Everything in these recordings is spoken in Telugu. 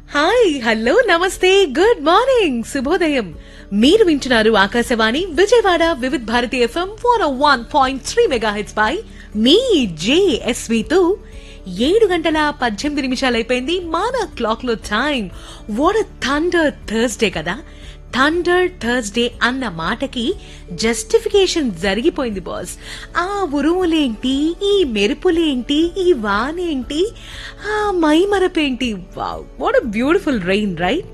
హాయ్ హలో నమస్తే గుడ్ మార్నింగ్ శుభోదయం మీరు వింటున్నారు Akashvani Vijayawada Vividh Bharati FM four one point three mega హెచ్ పై మీ జేఎస్వి తో ఏడు గంటల పద్దెనిమిది నిమిషాలు అయిపోయింది మన క్లాక్ లో టైం వాట్ థండర్ థర్స్డే కదా థండర్ థర్స్డే అన్న మాటకి జస్టిఫికేషన్ జరిగిపోయింది బాస్ ఆ ఉరుములేంటి ఈ మెరుపులేంటి ఈ వానేంటి ఆ మైమరపేంటి wow what a beautiful rain right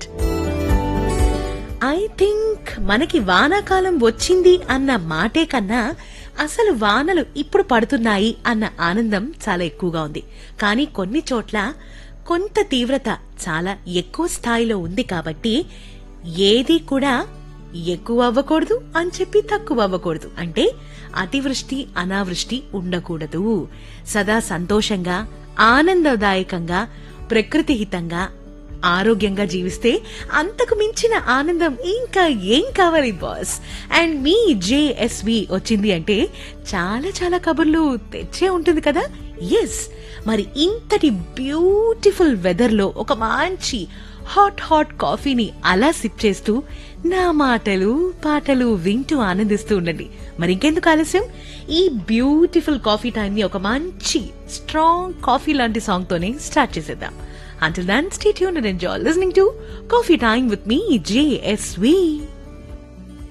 I think మనకి వానాకాలం వచ్చింది అన్న మాటే కన్నా అసలు వానలు ఇప్పుడు పడుతున్నాయి అన్న ఆనందం చాలా ఎక్కువగా ఉంది కానీ కొన్ని చోట్ల కొంత తీవ్రత చాలా ఎక్కువ స్థాయిలో ఉంది కాబట్టి ఏది కూడా ఎక్కువ అవ్వకూడదు అని చెప్పి తక్కువ అవ్వకూడదు అంటే అతివృష్టి అనావృష్టి ఉండకూడదు సదా సంతోషంగా ఆనందదాయకంగా ప్రకృతిహితంగా ఆరోగ్యంగా జీవిస్తే అంతకు మించిన ఆనందం ఇంకా ఏం కావాలి బాస్ అండ్ మీ జేఎస్వి వచ్చింది అంటే చాలా చాలా కబుర్లు తెచ్చే ఉంటుంది కదా ఎస్ మరి ఇంతటి బ్యూటిఫుల్ వెదర్ లో ఒక మంచి హాట్ హాట్ కాఫీని అలా సిప్ చేస్తూ నా మాటలు పాటలు వింటూ ఆనందిస్తూ ఉండండి మరి ఇంకెందుకు ఆలస్యం ఈ బ్యూటిఫుల్ కాఫీ టైం ని ఒక మంచి స్ట్రాంగ్ కాఫీ లాంటి సాంగ్ తోనే స్టార్ట్ చేసేద్దాం Until then, stay tuned and enjoy listening to Coffee Time with me, JSV.